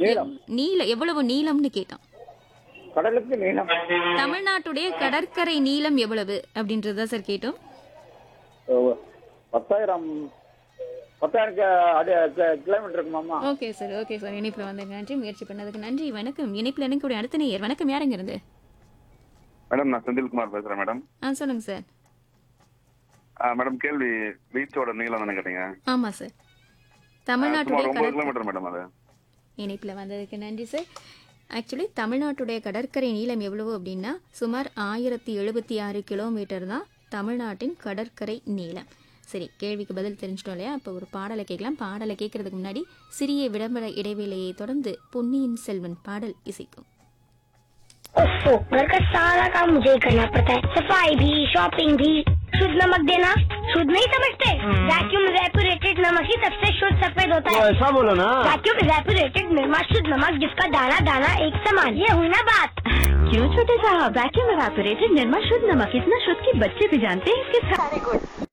நீளம் நீளம் எவ்வளவு நீளம்னு கேட்டான் கடலுக்கு நீளம் தமிழ்நாட்டுடைய கடற்கரை நீளம் எவ்வளவு அப்படின்றத சார் கேட்டோம் ஓ, பத்தாயிரம் பத்தாயிரம் கி- அடி கி- கிலோமீட்டர் இருக்குமாமா ஓகே சார் ஓகே சார் இணைப்புல வந்து நன்றி முயற்சி பண்ணதுக்கு நன்றி வணக்கம் இணைப்புல இணைக்கூடிய அடுத்த நேயர் வணக்கம் யாருங்க இருந்து மேடம் நான் செந்தில்குமார் பேசுறேன் மேடம் ஆ சொல்லுங்க சார் ஆ, மேடம் கேள்வி பீச்சோட நீளம் தானே கேட்டீங்க ஆமா சார் சுமார் தமிழ்நாட்டுடைய ஒன்பது கடற்கரை கிலோமீட்டர் மேடம் அது இணைப்பில் வந்ததுக்கு நன்றி சார் ஆக்சுவலி தமிழ்நாட்டுடைய கடற்கரை நீளம் எவ்வளவு அப்படின்னா சுமார் ஆயிரத்தி எழுபத்தி ஆறு கிலோமீட்டர் தான் தமிழ்நாட்டின் கடற்கரை நீளம் சரி கேள்விக்கு பதில் தெரிஞ்சிட்டோம் இல்லையா அப்போ ஒரு பாடலை கேட்கலாம் பாடலை கேட்கறதுக்கு முன்னாடி சிறிய விளம்பர இடைவேளையை தொடர்ந்து பொன்னியின் செல்வன் பாடல் இசைக்கும் ओफो घर का सारा काम मुझे ही करना पड़ता है सफाई भी शॉपिंग भी शुद्ध नमक देना शुद्ध नहीं समझते वैक्यूम रेपुरेटेड नमक ही सबसे शुद्ध सफेद होता है ऐसा बोलो ना वैक्यूम रेपुरेटेड निर्मा शुद्ध नमक जिसका दाना दाना एक समान ये हुई ना बात क्यों छोटे साहब वैक्यूम एवापोरेटेड निर्मा शुद्ध नमक इतना शुद्ध कि बच्चे भी जानते हैं इसके सारे गुण